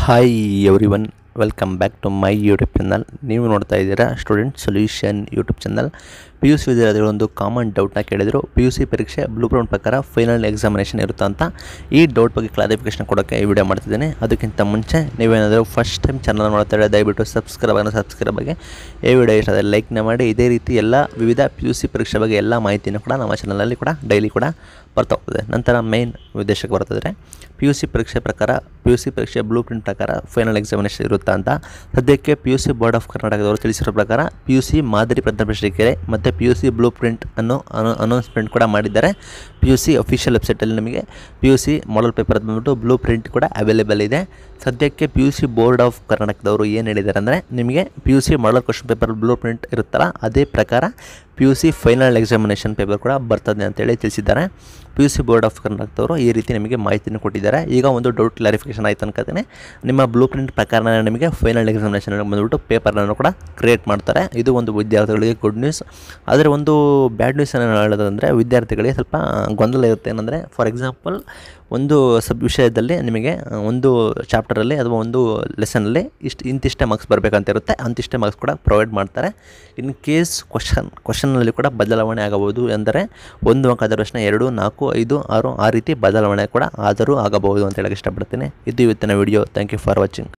hi everyone welcome back to my YouTube channel ನೀವು ನೋಡ್ತಾ ಇದ್ದೀರಾ student solution YouTube channel P U C ವಿದ್ಯಾರ್ಥಿಗಳು ಒಂದು common ಡೌಟ್ನ ಕೇಳಿದರು ಪಿ ಯು ಸಿ ಪರೀಕ್ಷೆ ಬ್ಲೂ ಪ್ರಿಂಟ್ ಪ್ರಕಾರ ಫೈನಲ್ ಎಕ್ಸಾಮಿನೇಷನ್ ಇರುತ್ತಾ ಅಂತ ಈ ಡೌಟ್ ಬಗ್ಗೆ ಕ್ಲಾರಿಫಿಕೇಶನ್ ಕೊಡೋಕ್ಕೆ ಈ ವಿಡಿಯೋ ಮಾಡ್ತಿದ್ದೀನಿ ಅದಕ್ಕಿಂತ ಮುಂಚೆ ನೀವೇನಾದರೂ ಫಸ್ಟ್ ಟೈಮ್ ಚಾನಲ್ ನೋಡ್ತಾ ಇದ್ದರೆ ದಯವಿಟ್ಟು ಸಬ್ಸ್ಕ್ರೈಬ್ ಆಗೋ ಸಬ್ಸ್ಕ್ರೈಬ್ ಆಗಿ ಈ ವಿಡಿಯೋ ಇಷ್ಟ ಆದರೆ ಲೈಕ್ನ ಮಾಡಿ ಇದೇ ರೀತಿ ಎಲ್ಲ ವಿವಿಧ ಪಿ ಯು ಸಿ ಪರೀಕ್ಷೆ ಬಗ್ಗೆ ಎಲ್ಲ ಮಾಹಿತಿನೂ ಕೂಡ ನಮ್ಮ ಚಾನಲಲ್ಲಿ ಕೂಡ ಡೈಲಿ ಕೂಡ ಬರ್ತಾ ಹೋಗ್ತದೆ ನಂತರ ಮೇನ್ ಉದ್ದೇಶಕ್ಕೆ ಬರ್ತಿದ್ರೆ ಪಿ ಯು ಸಿ ಪರೀಕ್ಷೆ ಪ್ರಕಾರ ಪಿ ಯು ಸಿ ಪರೀಕ್ಷೆ ಬ್ಲೂ ಪ್ರಿಂಟ್ ಪ್ರಕಾರ ಫೈನಲ್ ಎಕ್ಸಾಮಿನೇಷನ್ ಇರುತ್ತಾ ಅಂತ ಸದ್ಯಕ್ಕೆ P U C board of ಕರ್ನಾಟಕದವರು ತಿಳಿಸಿರೋ ಪ್ರಕಾರ ಪಿ ಯು ಸಿ ಮಾದರಿ ಪ್ರಶ್ನಿಕೆ ಮತ್ತು P U C blueprint ಅನ್ನು ಅನೌನ್ಸ್ಮೆಂಟ್ ಕೂಡ ಮಾಡಿದ್ದಾರೆ ಪಿ ಯು ಸಿ ಅಫಿಷಿಯಲ್ ವೆಬ್ಸೈಟಲ್ಲಿ ನಿಮಗೆ P U C model paper ಬಂದ್ಬಿಟ್ಟು ಬ್ಲೂ ಪ್ರಿಂಟ್ ಕೂಡ ಅವೈಲೇಬಲ್ ಇದೆ ಸದ್ಯಕ್ಕೆ P U C board of ಕರ್ನಾಟಕದವರು ಏನು ಹೇಳಿದ್ದಾರೆ ಅಂದರೆ ನಿಮಗೆ ಪಿ ಯು ಸಿ ಮಾಡಲ್ ಕ್ವಶನ್ ಪೇಪರ್ ಬ್ಲೂ ಪ್ರಿಂಟ್ ಇರುತ್ತಲ್ಲ ಅದೇ ಪ್ರಕಾರ P U C final examination paper ಕೂಡ ಬರ್ತದೆ ಅಂತೇಳಿ ತಿಳಿಸಿದ್ದಾರೆ P U C board of ಕರ್ನಾಟಕದವರು ಈ ರೀತಿ ನಿಮಗೆ ಮಾಹಿತಿಯನ್ನು ಕೊಟ್ಟಿದ್ದಾರೆ ಈಗ ಒಂದು ಡೌಟ್ ಕ್ಲಾರಿಫಿಕೇಷನ್ ಆಯ್ತು ಅನ್ಕೋತೀನಿ ನಿಮ್ಮ ಬ್ಲೂ ಪ್ರಿಂಟ್ ಪ್ರಕಾರ ನಿಮಗೆ ಫೈನಲ್ ಎಕ್ಸಾಮಿನೇಷನ್ ಬಂದುಬಿಟ್ಟು ಪೇಪರ್ನನ್ನು ಕೂಡ ಕ್ರಿಯೇಟ್ ಮಾಡ್ತಾರೆ ಇದು ಒಂದು ವಿದ್ಯಾರ್ಥಿಗಳಿಗೆ ಗುಡ್ ನ್ಯೂಸ್ ಆದರೆ ಒಂದು ಬ್ಯಾಡ್ ನ್ಯೂಸ್ ಏನು ಹೇಳೋದಂದರೆ ವಿದ್ಯಾರ್ಥಿಗಳಿಗೆ ಸ್ವಲ್ಪ ಗೊಂದಲ ಇರುತ್ತೆ ಏನಂದರೆ ಫಾರ್ ಎಕ್ಸಾಂಪಲ್ ಒಂದು ಸಬ್ ವಿಷಯದಲ್ಲಿ ನಿಮಗೆ ಒಂದು ಚಾಪ್ಟರಲ್ಲಿ ಅಥವಾ ಒಂದು ಲೆಸನಲ್ಲಿ ಇಷ್ಟು ಇಂತಿಷ್ಟೇ ಮಾರ್ಕ್ಸ್ ಬರಬೇಕಂತ ಇರುತ್ತೆ ಅಂತಿಷ್ಟೇ ಮಾರ್ಕ್ಸ್ ಕೂಡ ಪ್ರೊವೈಡ್ ಮಾಡ್ತಾರೆ ಇನ್ ಕೇಸ್ ಕ್ವಶನ್ ಕ್ವಶನ್ನಲ್ಲಿ ಕೂಡ ಬದಲಾವಣೆ ಆಗಬಹುದು ಎಂದರೆ ಒಂದು ಅಂಕ ಆದ ಪ್ರಶ್ನೆ ಎರಡು ನಾಲ್ಕು ಐದು ಆರು ಆ ರೀತಿ ಬದಲಾವಣೆ ಕೂಡ ಆದರೂ ಆಗಬಹುದು ಅಂತ ಹೇಳಕ್ಕೆ ಇಷ್ಟಪಡ್ತೀನಿ ಇದು ಇವತ್ತಿನ video thank you for watching